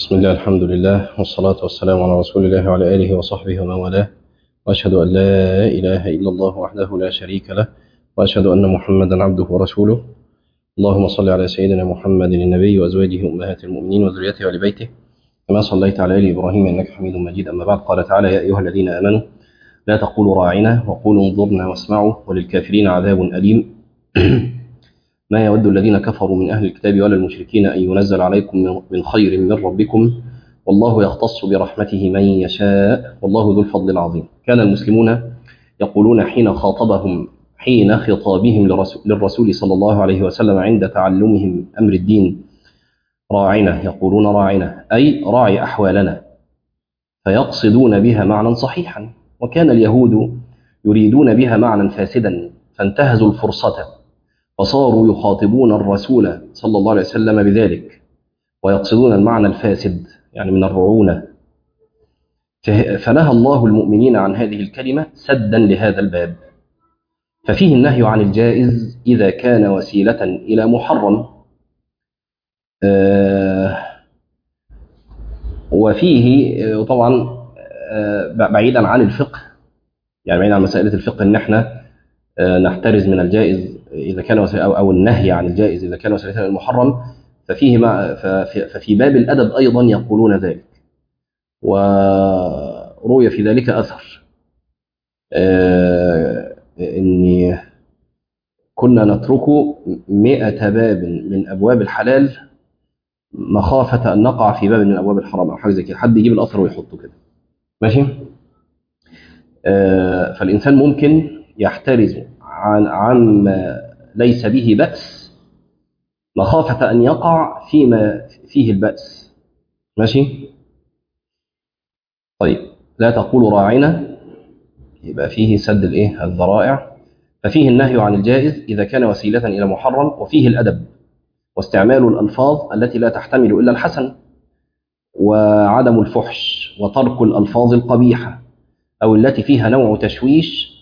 بسم الله الحمد لله والصلاة والسلام على رسول الله وعلى آله وصحبه ومن والاه وأشهد أن لا إله إلا الله وحده لا شريك له وأشهد أن محمدا عبده ورسوله اللهم صل على سيدنا محمد النبي وأزواجه أمهات المؤمنين وذريته ولبيته كما صليت على آل إبراهيم إنك حميد مجيد أما بعد قال تعالى يا أيها الذين آمنوا لا تقولوا راعنا وقولوا انظرنا واسمعوا وللكافرين عذاب أليم ما يود الذين كفروا من أهل الكتاب ولا المشركين أن ينزل عليكم من خير من ربكم والله يختص برحمته من يشاء والله ذو الفضل العظيم كان المسلمون يقولون حين خاطبهم حين خطابهم للرسول صلى الله عليه وسلم عند تعلمهم أمر الدين راعنا يقولون راعنا أي راعي أحوالنا فيقصدون بها معنى صحيحا وكان اليهود يريدون بها معنى فاسدا فانتهزوا الفرصة فصاروا يخاطبون الرسول صلى الله عليه وسلم بذلك ويقصدون المعنى الفاسد يعني من الرعونة فنهى الله المؤمنين عن هذه الكلمة سدا لهذا الباب ففيه النهي عن الجائز إذا كان وسيلة إلى محرم وفيه طبعا بعيدا عن الفقه يعني بعيدا عن مسألة الفقه ان احنا نحترز من الجائز إذا كان أو, أو النهي عن الجائز إذا كان وسيلة المحرم ففيه ما ففي باب الأدب أيضا يقولون ذلك وروي في ذلك أثر إن كنا نترك مئة باب من أبواب الحلال مخافة أن نقع في باب من أبواب الحرام أو حاجة زي كده حد يجيب الأثر ويحطه كده ماشي فالإنسان ممكن يحترز عن عما ليس به بأس مخافة أن يقع فيما فيه البأس ماشي طيب لا تقول راعنا يبقى فيه سد الايه الذرائع ففيه النهي عن الجائز إذا كان وسيلة إلى محرم وفيه الأدب واستعمال الألفاظ التي لا تحتمل إلا الحسن وعدم الفحش وترك الألفاظ القبيحة أو التي فيها نوع تشويش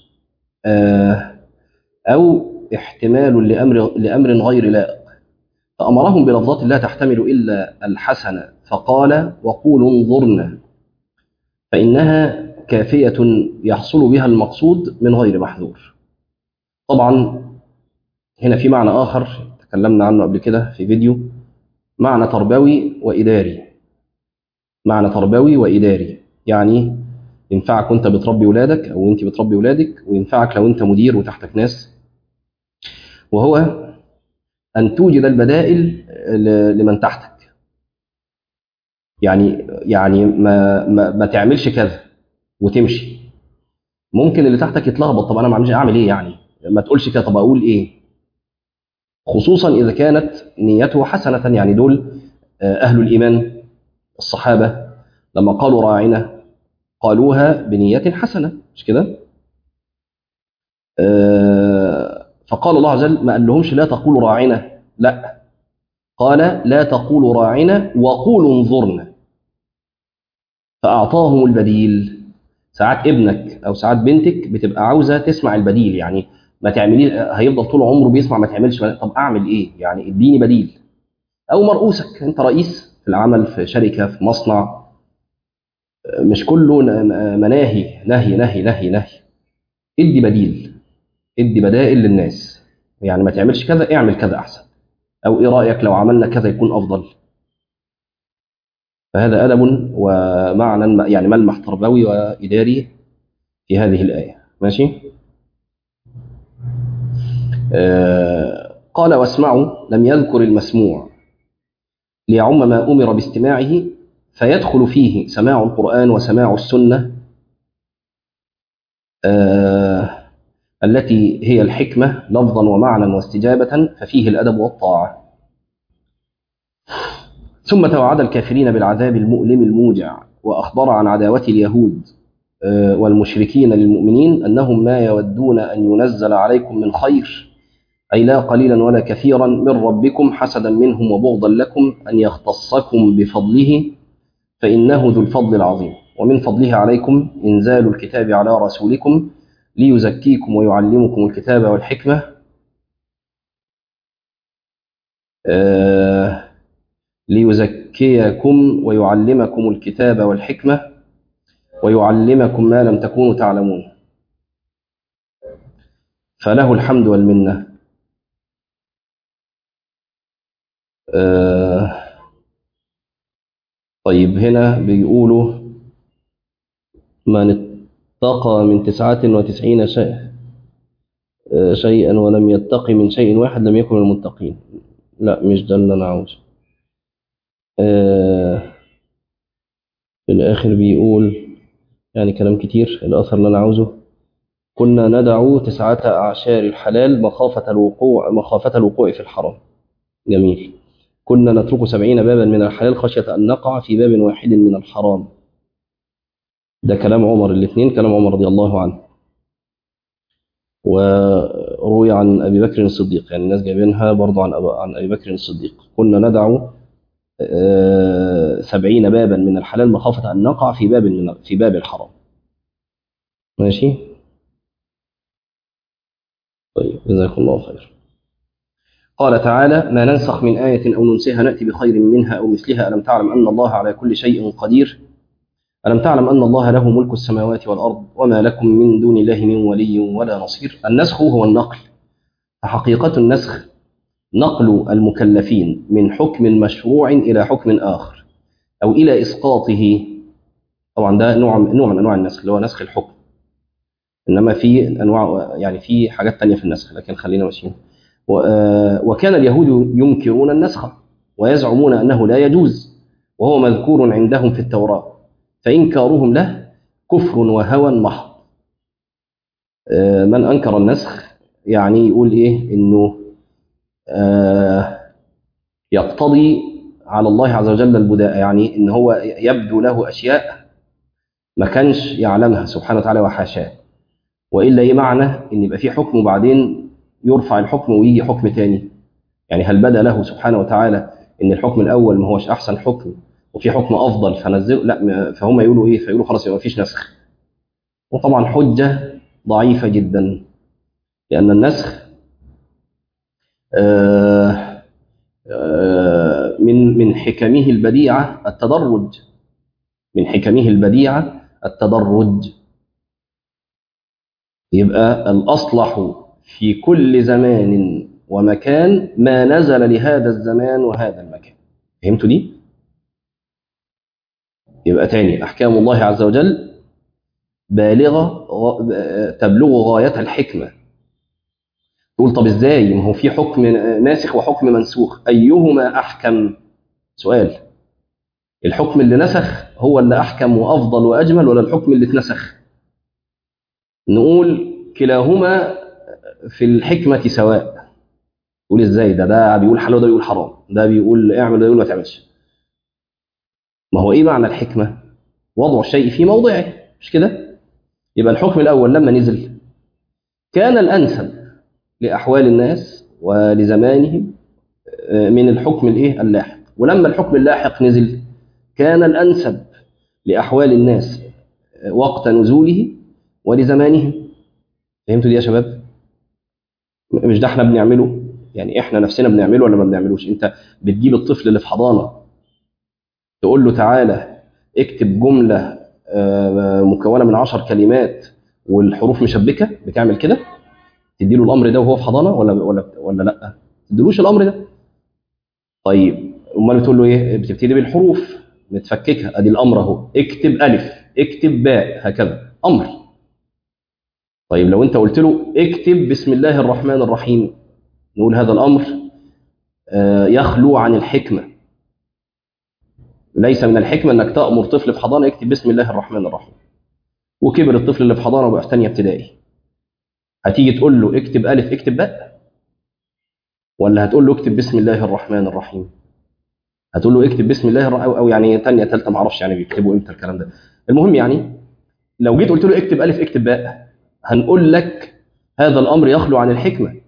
أو احتمال لأمر, لأمر غير لائق فأمرهم بلفظات لا تحتمل إلا الحسن فقال وقولوا انظرنا فإنها كافية يحصل بها المقصود من غير محذور طبعا هنا في معنى آخر تكلمنا عنه قبل كده في فيديو معنى تربوي وإداري معنى تربوي وإداري يعني ينفعك وانت بتربي ولادك او انت بتربي ولادك وينفعك لو انت مدير وتحتك ناس وهو ان توجد البدائل لمن تحتك يعني يعني ما ما, ما تعملش كذا وتمشي ممكن اللي تحتك يتلخبط طب انا ما اعملش اعمل ايه يعني ما تقولش كده طب اقول ايه خصوصا اذا كانت نيته حسنه يعني دول اهل الايمان الصحابه لما قالوا راعنا قالوها بنية حسنة مش كده آه فقال الله عز وجل ما قال لهمش لا تقولوا راعنا لا قال لا تقولوا راعنا وقولوا انظرنا فأعطاهم البديل ساعات ابنك أو ساعات بنتك بتبقى عاوزة تسمع البديل يعني ما تعملي هيفضل طول عمره بيسمع ما تعملش طب أعمل إيه يعني اديني بديل أو مرؤوسك أنت رئيس في العمل في شركة في مصنع مش كله مناهي نهي نهي نهي نهي ادي بديل ادي بدائل للناس يعني ما تعملش كذا اعمل كذا احسن او ايه رايك لو عملنا كذا يكون افضل فهذا ادب ومعنى يعني ملمح تربوي واداري في هذه الايه ماشي آه قال واسمعوا لم يذكر المسموع ليعم ما امر باستماعه فيدخل فيه سماع القرآن وسماع السنة آه التي هي الحكمة لفظا ومعنى واستجابة ففيه الأدب والطاعة ثم توعد الكافرين بالعذاب المؤلم الموجع وأخبر عن عداوة اليهود آه والمشركين للمؤمنين أنهم ما يودون أن ينزل عليكم من خير أي لا قليلا ولا كثيرا من ربكم حسدا منهم وبغضا لكم أن يختصكم بفضله فإنه ذو الفضل العظيم ومن فضله عليكم إنزال الكتاب على رسولكم ليزكيكم ويعلمكم الكتاب والحكمة آه ليزك ويزكيكم ويعلمكم الكتاب والحكمة ويعلمكم ما لم تكونوا تعلمون فله الحمد والمنة آه طيب هنا بيقولوا من اتقى من تسعة وتسعين شيء آه شيئا ولم يتقي من شيء واحد لم يكن من المتقين لا مش ده اللي انا عاوزه آه في الاخر بيقول يعني كلام كتير الاثر اللي انا عاوزه كنا ندع تسعة أعشار الحلال مخافة الوقوع مخافة الوقوع في الحرام جميل كنا نترك سبعين بابا من الحلال خشية أن نقع في باب واحد من الحرام ده كلام عمر الاثنين كلام عمر رضي الله عنه وروي عن أبي بكر الصديق يعني الناس جايبينها برضه عن عن أبي بكر الصديق كنا ندع سبعين بابا من الحلال مخافة أن نقع في باب من في باب الحرام ماشي طيب جزاكم الله خير قال تعالى ما ننسخ من آية أو ننسها نأتي بخير منها أو مثلها ألم تعلم أن الله على كل شيء قدير ألم تعلم أن الله له ملك السماوات والأرض وما لكم من دون الله من ولي ولا نصير النسخ هو النقل فحقيقة النسخ نقل المكلفين من حكم مشروع إلى حكم آخر أو إلى إسقاطه طبعا ده نوع نوع من أنواع النسخ اللي هو نسخ الحكم إنما في أنواع يعني في حاجات تانية في النسخ لكن خلينا ماشيين وكان اليهود ينكرون النسخ ويزعمون أنه لا يجوز وهو مذكور عندهم في التوراة فإنكارهم له كفر وهوى محض من أنكر النسخ يعني يقول إيه إنه يقتضي على الله عز وجل البداء يعني إن هو يبدو له أشياء ما كانش يعلمها سبحانه وتعالى وحاشاه وإلا إيه معنى إن يبقى في حكم وبعدين يرفع الحكم ويجي حكم تاني يعني هل بدا له سبحانه وتعالى ان الحكم الاول ما هوش احسن حكم وفي حكم افضل فنزله لا فهم يقولوا ايه فيقولوا خلاص يبقى مفيش نسخ وطبعا حجه ضعيفه جدا لان النسخ آآ آآ من من حكمه البديعه التدرج من حكمه البديعه التدرج يبقى الاصلح في كل زمان ومكان ما نزل لهذا الزمان وهذا المكان فهمتوا دي يبقى تاني احكام الله عز وجل بالغه تبلغ غايه الحكمه تقول طب ازاي ما هو في حكم ناسخ وحكم منسوخ ايهما احكم سؤال الحكم اللي نسخ هو اللي احكم وافضل واجمل ولا الحكم اللي اتنسخ نقول كلاهما في الحكمة سواء تقول ازاي ده ده بيقول حلال وده بيقول حرام ده بيقول اعمل وده بيقول ما تعملش ما هو ايه معنى الحكمة وضع الشيء في موضعه مش كده يبقى الحكم الاول لما نزل كان الانسب لاحوال الناس ولزمانهم من الحكم الايه اللاحق ولما الحكم اللاحق نزل كان الانسب لاحوال الناس وقت نزوله ولزمانهم فهمتوا دي يا شباب مش ده احنا بنعمله يعني احنا نفسنا بنعمله ولا ما بنعملوش انت بتجيب الطفل اللي في حضانه تقول له تعالى اكتب جمله مكونه من عشر كلمات والحروف مشبكه بتعمل كده تديله الامر ده وهو في حضانه ولا ولا ولا لا ما تديلوش الامر ده طيب امال بتقول له ايه بتبتدي بالحروف متفككه ادي الامر اهو اكتب الف اكتب باء هكذا امر طيب لو انت قلت له اكتب بسم الله الرحمن الرحيم نقول هذا الامر يخلو عن الحكمه ليس من الحكمه انك تامر طفل في حضانه يكتب بسم الله الرحمن الرحيم وكبر الطفل اللي في حضانه وبقى في ثانيه ابتدائي هتيجي تقول له اكتب الف اكتب باء ولا هتقول له اكتب بسم الله الرحمن الرحيم هتقول له اكتب بسم الله الرحمن او يعني ثانيه ثالثه ما اعرفش يعني بيكتبوا امتى الكلام ده المهم يعني لو جيت قلت له اكتب الف اكتب باء هنقول لك هذا الامر يخلو عن الحكمه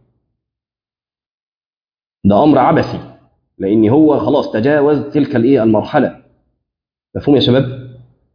ده امر عبثي لان هو خلاص تجاوز تلك الايه المرحله مفهوم يا شباب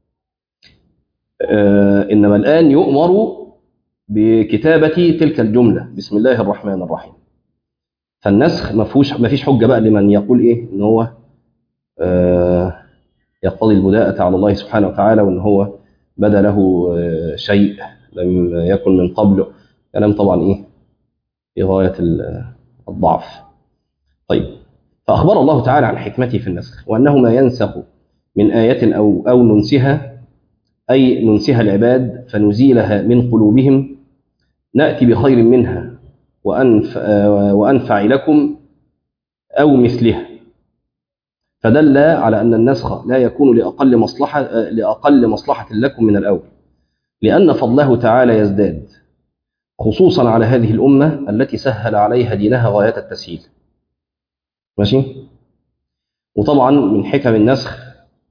آه انما الان يؤمر بكتابه تلك الجمله بسم الله الرحمن الرحيم فالنسخ ما فيهوش ما فيش حجه بقى لمن يقول ايه ان هو آه، يقتضي البداءة على الله سبحانه وتعالى وأن هو بدا له آه، شيء لم يكن من قبله كلام طبعا إيه في غاية ال- الضعف طيب فأخبر الله تعالى عن حكمته في النسخ وأنه ما ينسخ من آية أو أو ننسها أي ننسها العباد فنزيلها من قلوبهم نأتي بخير منها وأنف آه، وأنفع لكم أو مثلها فدل على أن النسخ لا يكون لأقل مصلحة آه، لأقل مصلحة لكم من الأول لأن فضله تعالى يزداد خصوصا على هذه الأمة التي سهل عليها دينها غاية التسهيل ماشي وطبعا من حكم النسخ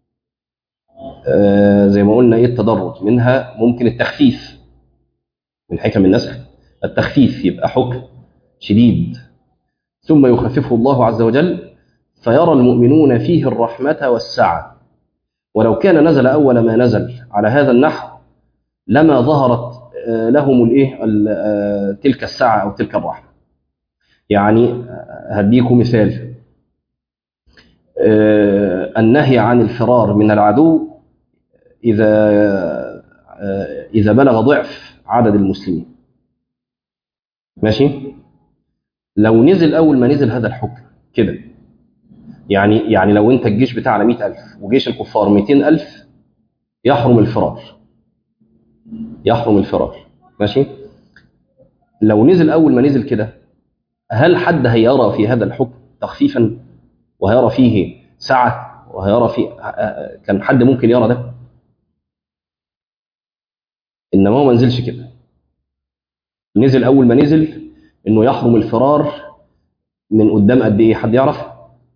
آه، زي ما قلنا ايه التدرج منها ممكن التخفيف من حكم النسخ التخفيف يبقى حكم شديد ثم يخففه الله عز وجل فيرى المؤمنون فيه الرحمة والسعة ولو كان نزل أول ما نزل على هذا النحو لما ظهرت آه، لهم الايه ال- آه، تلك السعة أو تلك الرحمة يعني آه، هديكم مثال آه، النهي عن الفرار من العدو إذا آه، إذا بلغ ضعف عدد المسلمين ماشي لو نزل أول ما نزل هذا الحكم كده يعني يعني لو أنت الجيش بتاعنا 100000 وجيش الكفار 200000 يحرم الفرار يحرم الفرار ماشي لو نزل أول ما نزل كده هل حد هيرى في هذا الحكم تخفيفا وهيرى فيه سعة وهيرى فيه كان حد ممكن يرى ده انما هو ما نزلش كده نزل اول ما نزل انه يحرم الفرار من قدام قد ايه حد يعرف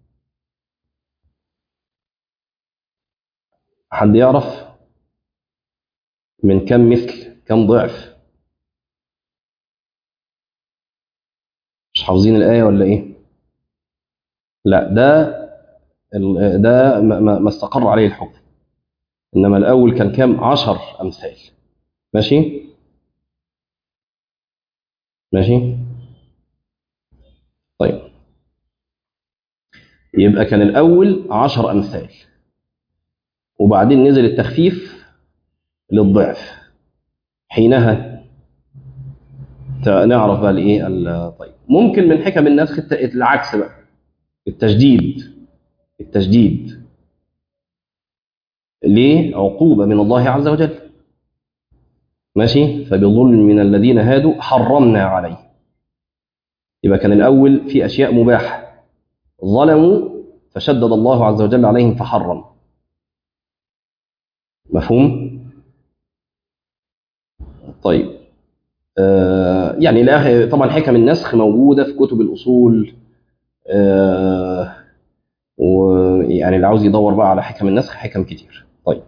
حد يعرف من كم مثل كم ضعف مش حافظين الايه ولا ايه لا ده ال- ده ما- ما ما استقر عليه الحكم انما الاول كان كام عشر امثال ماشي ماشي طيب يبقى كان الأول عشر أمثال وبعدين نزل التخفيف للضعف حينها ت- نعرف بقى الايه ال- طيب ممكن من حكم النسخ الت- العكس بقى التشديد التشديد ليه عقوبة من الله عز وجل ماشي فبظلم من الذين هادوا حرمنا عليه يبقى كان الأول في أشياء مباحة ظلموا فشدد الله عز وجل عليهم فحرم مفهوم؟ طيب آه يعني لا طبعا حكم النسخ موجودة في كتب الأصول آه ويعني اللي عاوز يدور بقى على حكم النسخ حكم كتير طيب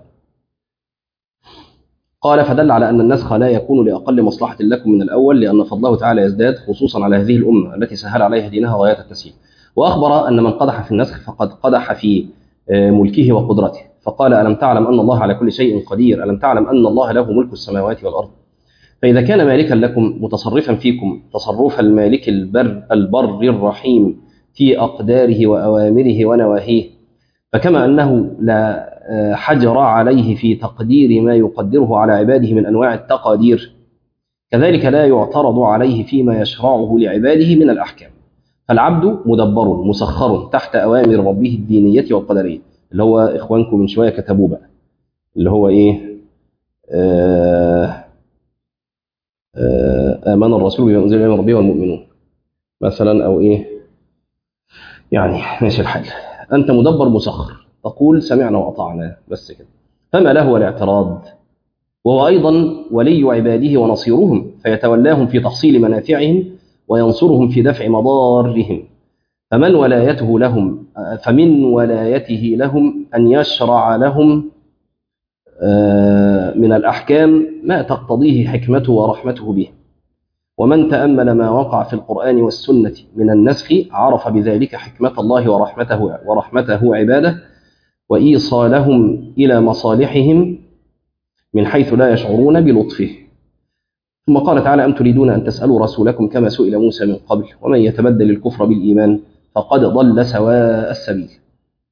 قال فدل على أن النسخ لا يكون لأقل مصلحة لكم من الأول لأن فضله تعالى يزداد خصوصا على هذه الأمة التي سهل عليها دينها غاية التسهيل وأخبر أن من قدح في النسخ فقد قدح في آه، ملكه وقدرته فقال ألم تعلم أن الله على كل شيء قدير ألم تعلم أن الله له ملك السماوات والأرض فإذا كان مالكا لكم متصرفا فيكم تصرف المالك البر, البر الرحيم في أقداره وأوامره ونواهيه فكما أنه لا آه، حجر عليه في تقدير ما يقدره على عباده من أنواع التقادير كذلك لا يعترض عليه فيما يشرعه لعباده من الأحكام فالعبد مدبر مسخر تحت أوامر ربه الدينية والقدرية اللي هو إخوانكم من شوية كتبوه بقى اللي هو إيه آه آه آمن الرسول بما أنزل إليه من ربه والمؤمنون مثلا أو إيه يعني ماشي الحال أنت مدبر مسخر تقول سمعنا وأطعنا بس كده فما له الاعتراض وهو أيضا ولي عباده ونصيرهم فيتولاهم في تحصيل منافعهم وينصرهم في دفع مضارهم فمن ولايته لهم فمن ولايته لهم أن يشرع لهم آه، من الأحكام ما تقتضيه حكمته ورحمته به ومن تأمل ما وقع في القرآن والسنة من النسخ عرف بذلك حكمة الله ورحمته ورحمته عباده وإيصالهم إلى مصالحهم من حيث لا يشعرون بلطفه ثم قال تعالى أم تريدون أن تسألوا رسولكم كما سئل موسى من قبل ومن يتبدل الكفر بالإيمان فقد ضل سواء السبيل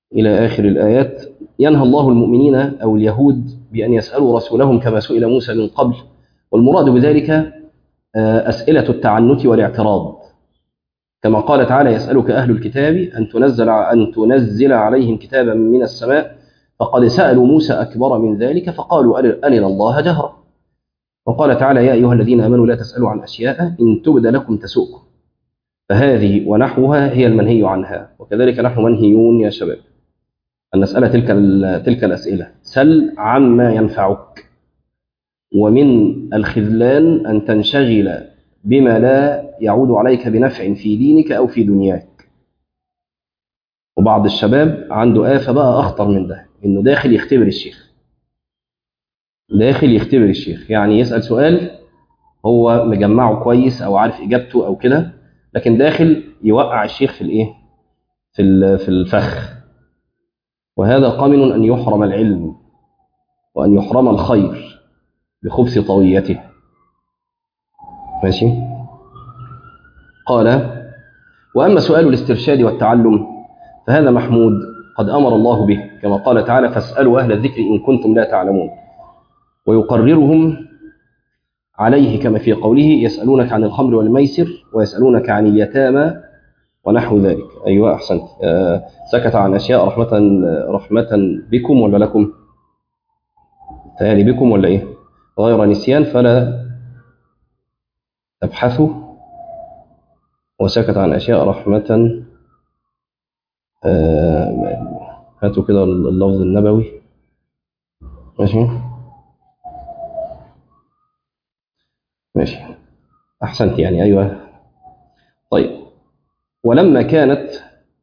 إلى آخر الآيات ينهى الله المؤمنين أو اليهود بأن يسألوا رسولهم كما سئل موسى من قبل والمراد بذلك أسئلة التعنت والاعتراض كما قال تعالى يسألك أهل الكتاب أن تنزل أن تنزل عليهم كتابا من السماء فقد سألوا موسى أكبر من ذلك فقالوا أرنا الله جهرا وقال تعالى يا أيها الذين آمنوا لا تسألوا عن أشياء إن تبد لكم تسؤكم فهذه ونحوها هي المنهي عنها وكذلك نحن منهيون يا شباب أن نسأل تلك تلك الأسئلة سل عما ينفعك ومن الخذلان أن تنشغل بما لا يعود عليك بنفع في دينك أو في دنياك وبعض الشباب عنده آفة بقى أخطر من ده إنه داخل يختبر الشيخ داخل يختبر الشيخ يعني يسأل سؤال هو مجمعه كويس أو عارف إجابته أو كده لكن داخل يوقع الشيخ في الإيه في في الفخ وهذا قامن أن يحرم العلم وأن يحرم الخير بخبث طويته ماشي قال وأما سؤال الاسترشاد والتعلم فهذا محمود قد أمر الله به كما قال تعالى فاسألوا أهل الذكر إن كنتم لا تعلمون ويقررهم عليه كما في قوله يسألونك عن الخمر والميسر ويسألونك عن اليتامى ونحو ذلك أيوة أحسنت آه سكت عن أشياء رحمة رحمة بكم ولا لكم تهالي بكم ولا إيه غير نسيان فلا تبحثوا وسكت عن أشياء رحمة آه هاتوا كده اللفظ النبوي ماشي ماشي أحسنت يعني أيوة طيب ولما كانت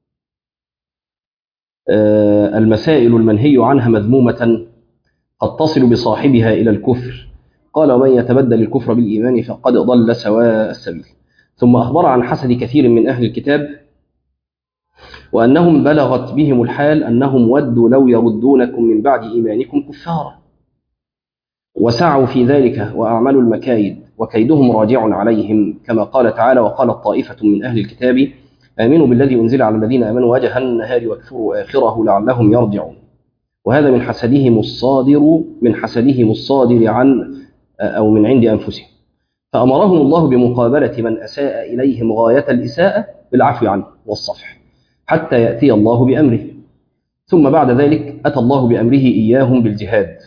آه المسائل المنهي عنها مذمومة قد تصل بصاحبها إلى الكفر قال ومن يتبدل الكفر بالإيمان فقد ضل سواء السبيل ثم أخبر عن حسد كثير من أهل الكتاب وأنهم بلغت بهم الحال أنهم ودوا لو يردونكم من بعد إيمانكم كفارا وسعوا في ذلك وأعملوا المكايد وكيدهم راجع عليهم كما قال تعالى وقالت طائفة من أهل الكتاب آمنوا بالذي أنزل على الذين آمنوا وجه النهار واكفروا آخره لعلهم يرجعون وهذا من حسدهم الصادر من حسدهم الصادر عن أو من عند أنفسهم فأمرهم الله بمقابلة من أساء إليهم غاية الإساءة بالعفو عنه والصفح حتى يأتي الله بأمره ثم بعد ذلك أتى الله بأمره إياهم بالجهاد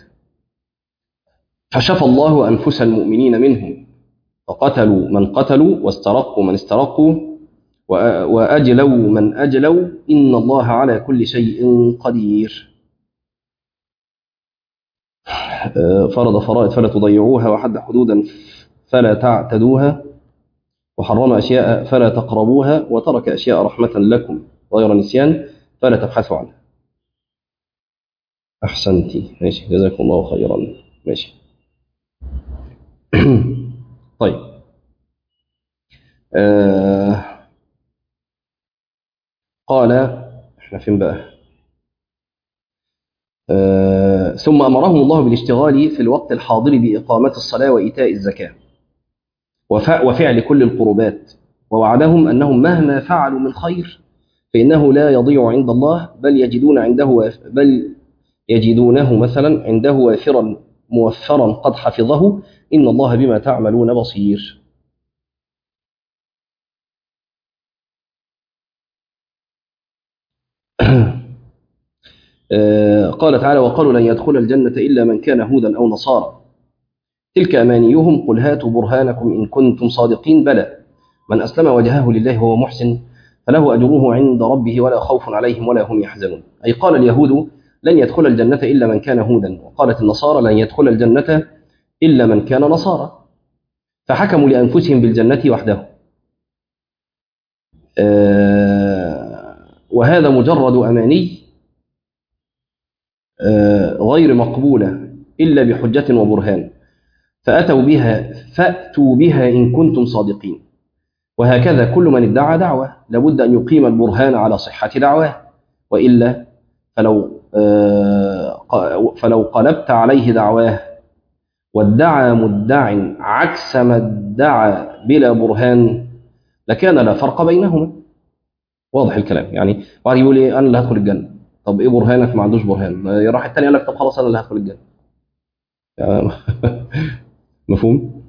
فشفى الله أنفس المؤمنين منهم فقتلوا من قتلوا واسترقوا من استرقوا وأجلوا من أجلوا إن الله على كل شيء قدير فرض فرائض فلا تضيعوها وحد حدودا فلا تعتدوها وحرم أشياء فلا تقربوها وترك أشياء رحمة لكم غير نسيان فلا تبحثوا عنها أحسنتي ماشي جزاكم الله خيرا ماشي طيب آه قال احنا فين بقى آه ثم أمرهم الله بالاشتغال في الوقت الحاضر بإقامة الصلاة وإيتاء الزكاة وفعل كل القربات ووعدهم أنهم مهما فعلوا من خير فإنه لا يضيع عند الله بل يجدون عنده بل يجدونه مثلا عنده وافرا موفرا قد حفظه إن الله بما تعملون بصير قال تعالى وقالوا لن يدخل الجنة إلا من كان هودا أو نصارى تلك أمانيهم قل هاتوا برهانكم إن كنتم صادقين بلى من أسلم وجهه لله وهو محسن فله أجره عند ربه ولا خوف عليهم ولا هم يحزنون أي قال اليهود لن يدخل الجنة إلا من كان هودا وقالت النصارى لن يدخل الجنة إلا من كان نصارى فحكموا لأنفسهم بالجنة وحده وهذا مجرد أماني غير مقبولة إلا بحجة وبرهان فأتوا بها فأتوا بها إن كنتم صادقين وهكذا كل من ادعى دعوة لابد أن يقيم البرهان على صحة دعواه وإلا فلو فلو قلبت عليه دعواه وادعى مدع عكس ما ادعى بلا برهان لكان لا فرق بينهما واضح الكلام يعني واحد يقول ايه انا اللي هدخل الجنه طب ايه برهانك ما عندوش برهان راح التاني قال لك طب خلاص انا اللي هدخل الجنه يعني مفهوم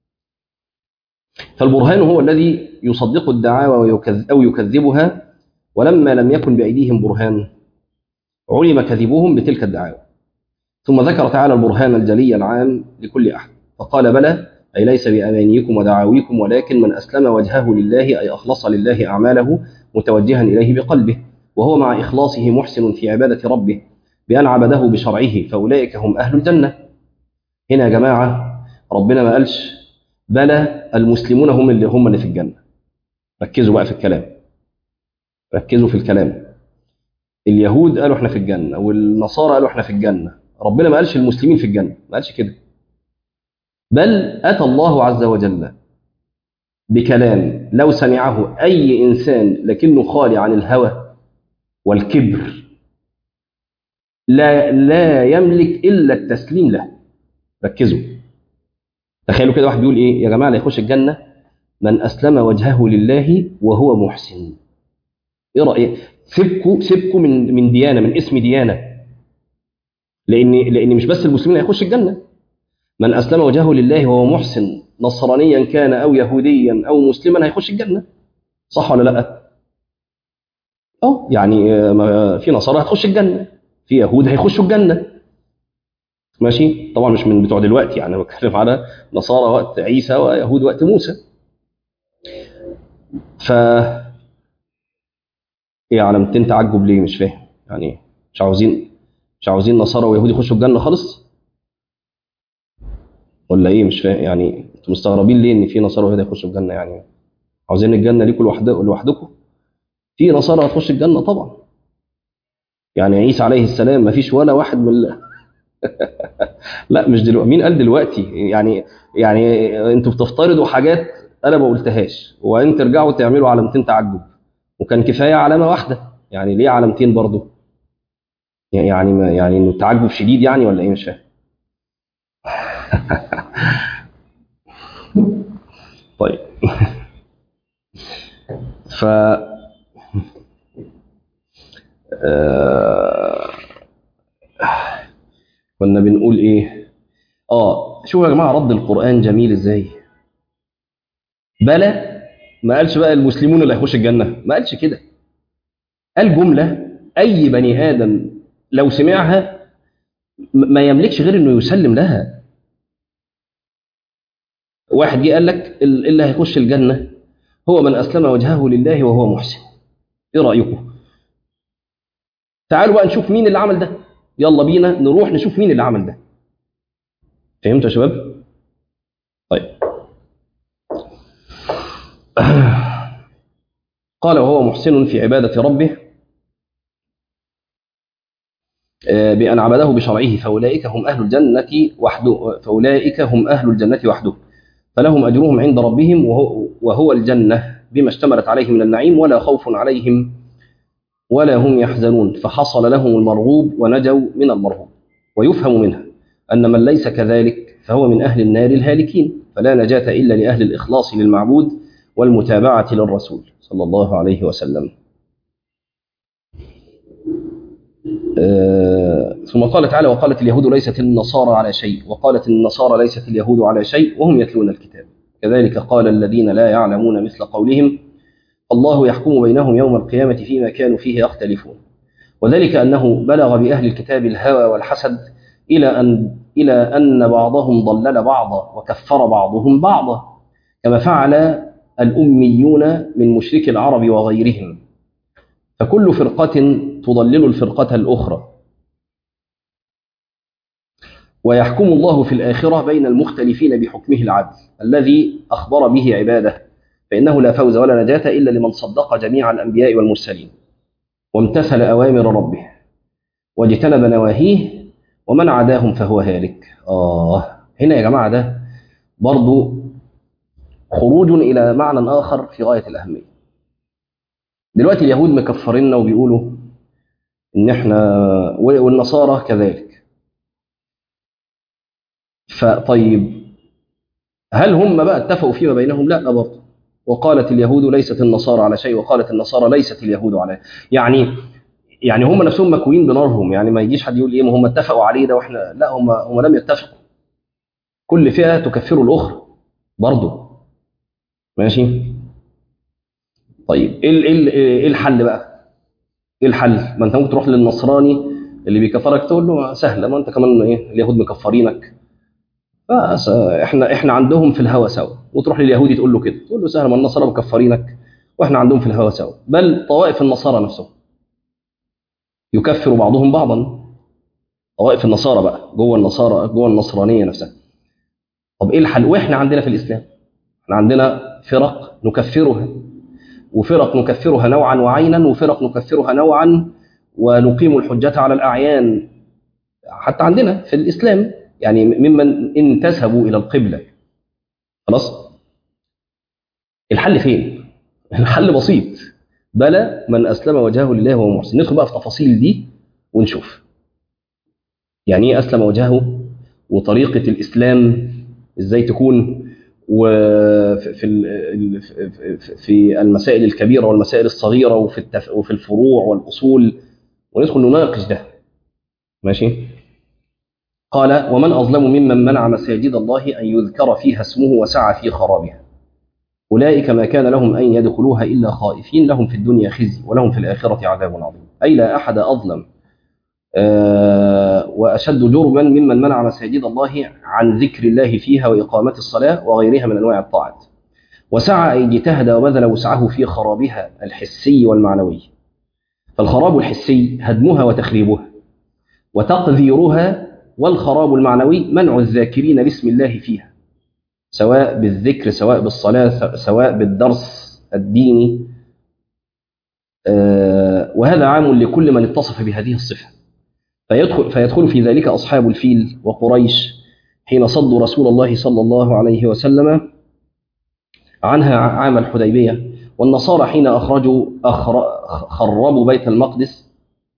فالبرهان هو الذي يصدق الدعاوى ويكذ او يكذبها ولما لم يكن بايديهم برهان علم كذبهم بتلك الدعاوى ثم ذكر تعالى البرهان الجلي العام لكل احد فقال بلى اي ليس بامانيكم ودعاويكم ولكن من اسلم وجهه لله اي اخلص لله اعماله متوجها اليه بقلبه وهو مع إخلاصه محسن في عبادة ربه بأن عبده بشرعه فأولئك هم أهل الجنة هنا يا جماعة ربنا ما قالش بلى المسلمون هم اللي هم اللي في الجنة ركزوا بقى في الكلام ركزوا في الكلام اليهود قالوا احنا في الجنة والنصارى قالوا احنا في الجنة ربنا ما قالش المسلمين في الجنة ما قالش كده بل أتى الله عز وجل بكلام لو سمعه أي إنسان لكنه خالي عن الهوى والكبر لا لا يملك الا التسليم له ركزوا تخيلوا كده واحد بيقول ايه يا جماعه اللي يخش الجنه من اسلم وجهه لله وهو محسن ايه رايك سيبكوا سيبكوا من من ديانه من اسم ديانه لان لان مش بس المسلمين هيخش الجنه من اسلم وجهه لله وهو محسن نصرانيا كان او يهوديا او مسلما هيخش الجنه صح ولا لا اه يعني في نصارى هتخش الجنه في يهود هيخشوا الجنه ماشي طبعا مش من بتوع دلوقتي يعني بتكلم على نصارى وقت عيسى ويهود وقت موسى ف ايه علامتين تعجب ليه مش فاهم يعني مش عاوزين مش عاوزين نصارى ويهود يخشوا الجنه خالص ولا ايه مش فاهم يعني انتوا مستغربين ليه ان في نصارى ويهود يخشوا الجنه يعني عاوزين الجنه ليكم لوحدكم في نصارى هتخش الجنة طبعا يعني عيسى عليه السلام ما فيش ولا واحد من لا مش دلوقتي مين قال دلوقتي يعني يعني انتوا بتفترضوا حاجات انا ما قلتهاش وان ترجعوا تعملوا علامتين تعجب وكان كفايه علامه واحده يعني ليه علامتين برضه يعني ما يعني انه التعجب شديد يعني ولا ايه مش فاهم طيب ف آه كنا بنقول ايه اه شوفوا يا جماعه رد القران جميل ازاي بلى ما قالش بقى المسلمون اللي هيخش الجنه ما قالش كده قال جمله اي بني ادم لو سمعها ما يملكش غير انه يسلم لها واحد جه قال لك اللي هيخش الجنه هو من اسلم وجهه لله وهو محسن ايه رايكم تعالوا بقى نشوف مين اللي عمل ده يلا بينا نروح نشوف مين اللي عمل ده فهمتوا يا شباب طيب قال وهو محسن في عبادة ربه بأن عبده بشرعه فأولئك هم أهل الجنة وحده فأولئك هم أهل الجنة وحده فلهم أجرهم عند ربهم وهو, وهو الجنة بما اشتملت عليه من النعيم ولا خوف عليهم ولا هم يحزنون فحصل لهم المرغوب ونجوا من المرهوب ويفهم منها أن من ليس كذلك فهو من أهل النار الهالكين فلا نجاة إلا لأهل الإخلاص للمعبود والمتابعة للرسول صلى الله عليه وسلم آه ثم قال تعالى وقالت اليهود ليست النصارى على شيء وقالت النصارى ليست اليهود على شيء وهم يتلون الكتاب كذلك قال الذين لا يعلمون مثل قولهم الله يحكم بينهم يوم القيامة فيما كانوا فيه يختلفون وذلك أنه بلغ بأهل الكتاب الهوى والحسد إلى أن إلى أن بعضهم ضلل بعضا وكفر بعضهم بعضا كما فعل الأميون من مشرك العرب وغيرهم فكل فرقة تضلل الفرقة الأخرى ويحكم الله في الآخرة بين المختلفين بحكمه العدل الذي أخبر به عباده فإنه لا فوز ولا نجاة إلا لمن صدق جميع الأنبياء والمرسلين وامتثل أوامر ربه واجتنب نواهيه ومن عداهم فهو هالك آه هنا يا جماعة ده برضو خروج إلى معنى آخر في غاية الأهمية دلوقتي اليهود مكفريننا وبيقولوا إن إحنا والنصارى كذلك فطيب هل هم بقى اتفقوا فيما بينهم؟ لا برضه وقالت اليهود ليست النصارى على شيء وقالت النصارى ليست اليهود على يعني يعني هم نفسهم مكوين بنارهم يعني ما يجيش حد يقول ايه ما هم اتفقوا عليه ده واحنا لا هم هم لم يتفقوا كل فئه تكفر الاخرى برضه ماشي طيب ايه ال- ايه ال- ايه الحل بقى ايه الحل ما انت ممكن تروح للنصراني اللي بيكفرك تقول له سهله ما انت كمان ايه اليهود مكفرينك بس احنا احنا عندهم في الهوى سوا وتروح لليهودي تقول له كده تقول له سهل ما النصارى مكفرينك واحنا عندهم في الهوى سوا بل طوائف النصارى نفسهم يكفر بعضهم بعضا طوائف النصارى بقى جوه النصارى جوه النصرانيه نفسها طب ايه الحل واحنا عندنا في الاسلام احنا عندنا فرق نكفرها وفرق نكفرها نوعا وعينا وفرق نكفرها نوعا ونقيم الحجة على الأعيان حتى عندنا في الإسلام يعني ممن انتسبوا إلى القبلة خلاص الحل فين الحل بسيط بلى من أسلم وجهه لله وهو محسن ندخل بقى في تفاصيل دي ونشوف يعني ايه أسلم وجهه وطريقة الإسلام إزاي تكون وفي في ال- في- في المسائل الكبيرة والمسائل الصغيرة وفي التف... وفي الفروع والأصول وندخل نناقش ده ماشي قال ومن أظلم ممن منع مساجد الله أن يذكر فيها اسمه وسعى في خرابها أولئك ما كان لهم أن يدخلوها إلا خائفين لهم في الدنيا خزي ولهم في الآخرة عذاب عظيم أي لا أحد أظلم آه، وأشد جرما ممن منع مساجد الله عن ذكر الله فيها وإقامة الصلاة وغيرها من أنواع الطاعات وسعى أي اجتهد وبذل وسعه في خرابها الحسي والمعنوي فالخراب الحسي هدمها وتخريبها وتقذيرها والخراب المعنوي منع الذاكرين باسم الله فيها سواء بالذكر سواء بالصلاة سواء بالدرس الديني آه، وهذا عام لكل من اتصف بهذه الصفة فيدخل, فيدخل في ذلك أصحاب الفيل وقريش حين صدوا رسول الله صلى الله عليه وسلم عنها عام الحديبية والنصارى حين أخرجوا أخر خربوا بيت المقدس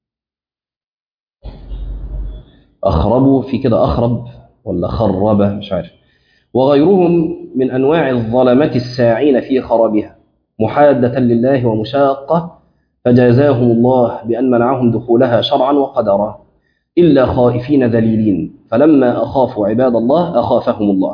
أخربوا في كده أخرب ولا خرب مش عارف وغيرهم من أنواع الظلمة الساعين في خرابها محادة لله ومشاقة فجازاهم الله بأن منعهم دخولها شرعا وقدرا إلا خائفين ذليلين فلما أخافوا عباد الله أخافهم الله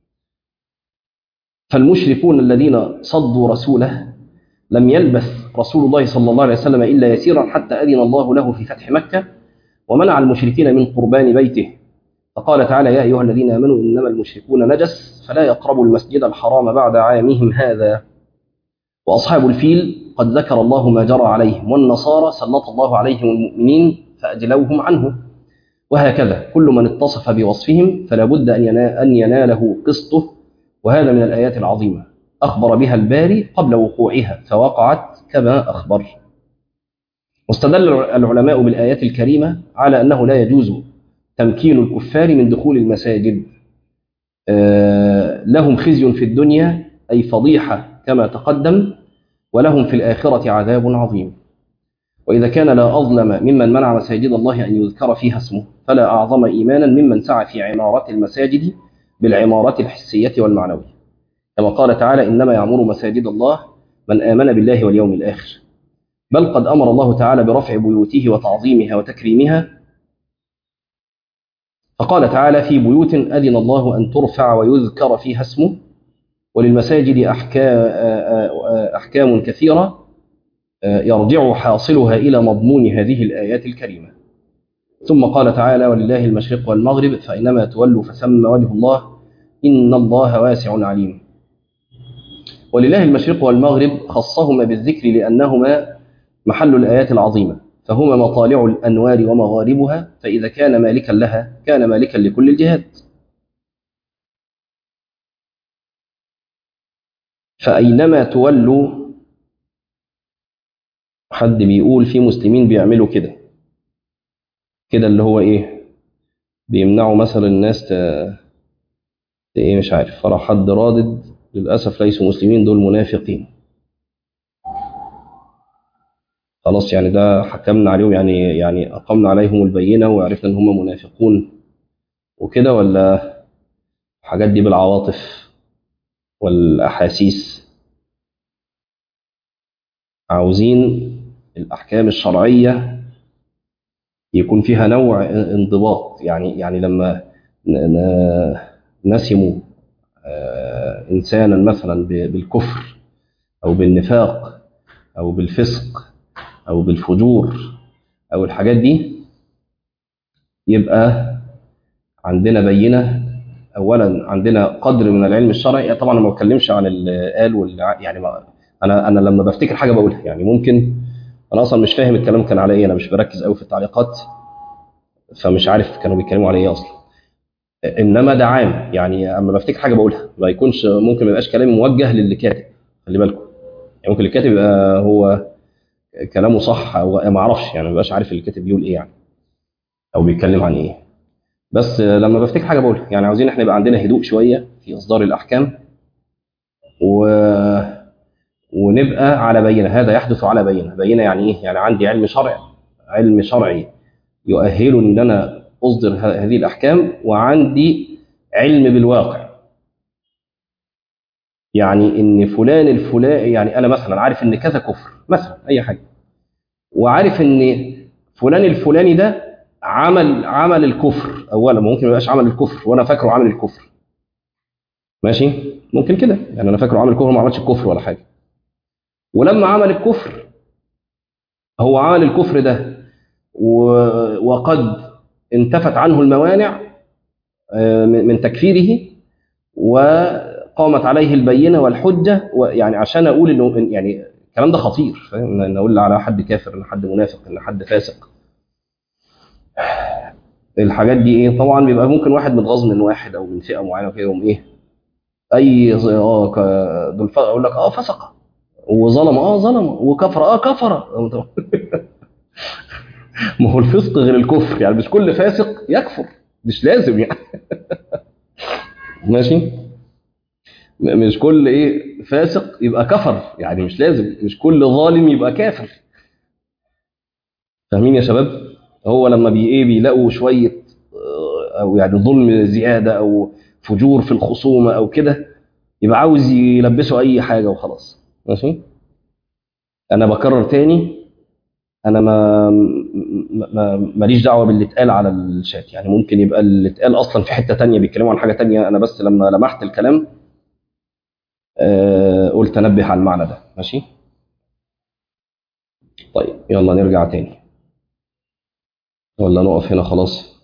فالمشركون الذين صدوا رسوله لم يلبث رسول الله صلى الله عليه وسلم إلا يسيرا حتى أذن الله له في فتح مكة ومنع المشركين من قربان بيته فقال تعالى يا أيها الذين آمنوا إنما المشركون نجس فلا يقربوا المسجد الحرام بعد عامهم هذا وأصحاب الفيل قد ذكر الله ما جرى عليهم والنصارى سلط الله عليهم المؤمنين فأجلوهم عنه وهكذا كل من اتصف بوصفهم فلا بد أن ينا- أن يناله قسطه وهذا من الآيات العظيمة أخبر بها الباري قبل وقوعها فوقعت كما أخبر واستدل العلماء بالآيات الكريمة على أنه لا يجوز تمكين الكفار من دخول المساجد آه، لهم خزي في الدنيا أي فضيحة كما تقدم ولهم في الآخرة عذاب عظيم وإذا كان لا أظلم ممن منع مساجد الله أن يذكر فيها اسمه فلا أعظم إيمانا ممن سعى في عمارة المساجد بالعمارة الحسية والمعنوية كما قال تعالى إنما يعمر مساجد الله من آمن بالله واليوم الآخر بل قد أمر الله تعالى برفع بيوته وتعظيمها وتكريمها فقال تعالى في بيوت أذن الله أن ترفع ويذكر فيها اسمه وللمساجد أحكام, أحكام كثيرة يرجع حاصلها إلى مضمون هذه الآيات الكريمة ثم قال تعالى ولله المشرق والمغرب فإنما تولوا فثم وجه الله إن الله واسع عليم ولله المشرق والمغرب خصهما بالذكر لأنهما محل الآيات العظيمة فهما مطالع الأنوار ومغاربها فإذا كان مالكا لها كان مالكا لكل الجهات فأينما تولوا حد بيقول في مسلمين بيعملوا كده كده اللي هو ايه بيمنعوا مثلا الناس ت... ت- ايه مش عارف فرح حد رادد للأسف ليسوا مسلمين دول منافقين خلاص يعني ده حكمنا عليهم يعني يعني أقمنا عليهم البينة وعرفنا إن هم منافقون وكده ولا الحاجات دي بالعواطف والأحاسيس عاوزين الأحكام الشرعية يكون فيها نوع انضباط يعني يعني لما ن- ن- نسموا آه، إنسانا مثلا ب- بالكفر أو بالنفاق أو بالفسق أو بالفجور أو الحاجات دي يبقى عندنا بينة أولا عندنا قدر من العلم الشرعي طبعا أنا ما بتكلمش عن القال والع... يعني ما أنا أنا لما بفتكر حاجة بقولها يعني ممكن أنا أصلا مش فاهم الكلام كان على إيه أنا مش بركز قوي في التعليقات فمش عارف كانوا بيتكلموا على إيه أصلا انما ده عام يعني اما بفتكر حاجه بقولها ما يكونش ممكن ما يبقاش كلام موجه للي كاتب خلي بالكم يعني ممكن اللي كاتب يبقى هو كلامه صح او ما اعرفش يعني ما بقاش عارف اللي كاتب بيقول ايه يعني او بيتكلم عن ايه بس لما بفتكر حاجه بقولها يعني عاوزين احنا يبقى عندنا هدوء شويه في اصدار الاحكام و ونبقى على بينه هذا يحدث على بينه بينه يعني ايه يعني عندي علم شرعي علم شرعي يؤهل ان انا اصدر ه- هذه الاحكام وعندي علم بالواقع يعني ان فلان الفلاني يعني انا مثلا عارف ان كذا كفر مثلا اي حاجه وعارف ان فلان الفلاني ده عمل عمل الكفر اولا ممكن ما يبقاش عمل الكفر وانا فاكره عمل الكفر ماشي ممكن كده يعني انا فاكره عمل الكفر ما عملش الكفر ولا حاجه ولما عمل الكفر هو عمل الكفر ده و- وقد انتفت عنه الموانع آه، من من تكفيره وقامت عليه البينه والحجه ويعني عشان اقول انه يعني الكلام ده خطير فاهم ان اقول على حد كافر ان حد منافق ان حد فاسق الحاجات دي ايه طبعا بيبقى ممكن واحد متغاظ من واحد او من فئه معينه كده يقوم ايه اي ز- اه ك- دول ف- اقول لك اه فسق وظلم اه ظلم وكفر اه كفر ما هو الفسق غير الكفر يعني مش كل فاسق يكفر مش لازم يعني ماشي م- مش كل ايه فاسق يبقى كفر يعني مش لازم مش كل ظالم يبقى كافر فاهمين يا شباب هو لما بي ايه بيلاقوا شويه آه، او يعني ظلم زياده او فجور في الخصومه او كده يبقى عاوز يلبسه اي حاجه وخلاص ماشي انا بكرر تاني انا ما ما- ما ماليش دعوه باللي اتقال على الشات يعني ممكن يبقى اللي اتقال اصلا في حته تانية بيتكلموا عن حاجه تانية انا بس لما لمحت الكلام آه، قلت انبه على المعنى ده ماشي طيب يلا نرجع تاني ولا نقف هنا خلاص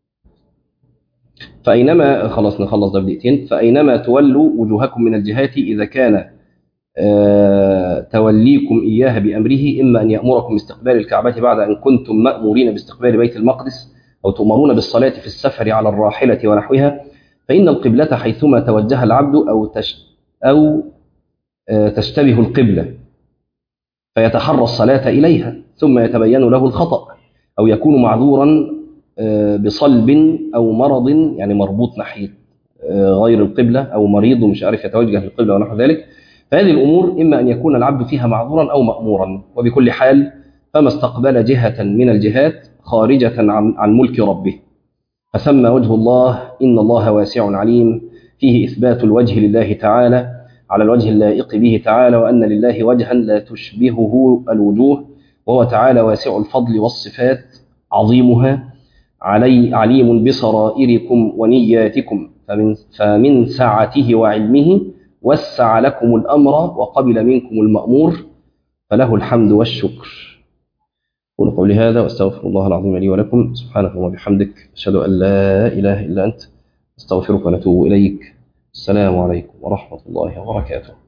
فأينما خلاص نخلص ده بدقيقتين فأينما تولوا وجوهكم من الجهات إذا كان آه، توليكم إياها بأمره إما أن يأمركم باستقبال الكعبة بعد أن كنتم مأمورين باستقبال بيت المقدس أو تؤمرون بالصلاة في السفر على الراحلة ونحوها فإن القبلة حيثما توجه العبد أو تش أو آه، تشتبه القبلة فيتحرى الصلاة إليها ثم يتبين له الخطأ أو يكون معذورا آه، بصلب أو مرض يعني مربوط ناحية آه، غير القبلة أو مريض ومش عارف يتوجه للقبلة ونحو ذلك فهذه الأمور إما أن يكون العبد فيها معذورا أو مأمورا وبكل حال فما استقبل جهة من الجهات خارجة عن عن ملك ربه فسمى وجه الله إن الله واسع عليم فيه إثبات الوجه لله تعالى على الوجه اللائق به تعالى وأن لله وجها لا تشبهه الوجوه وهو تعالى واسع الفضل والصفات عظيمها علي عليم بسرائركم ونياتكم فمن, فمن سعته وعلمه وسع لكم الأمر وقبل منكم المأمور فله الحمد والشكر قول قولي هذا واستغفر الله العظيم لي ولكم سبحانك وبحمدك أشهد أن لا إله إلا أنت استغفرك ونتوب إليك السلام عليكم ورحمة الله وبركاته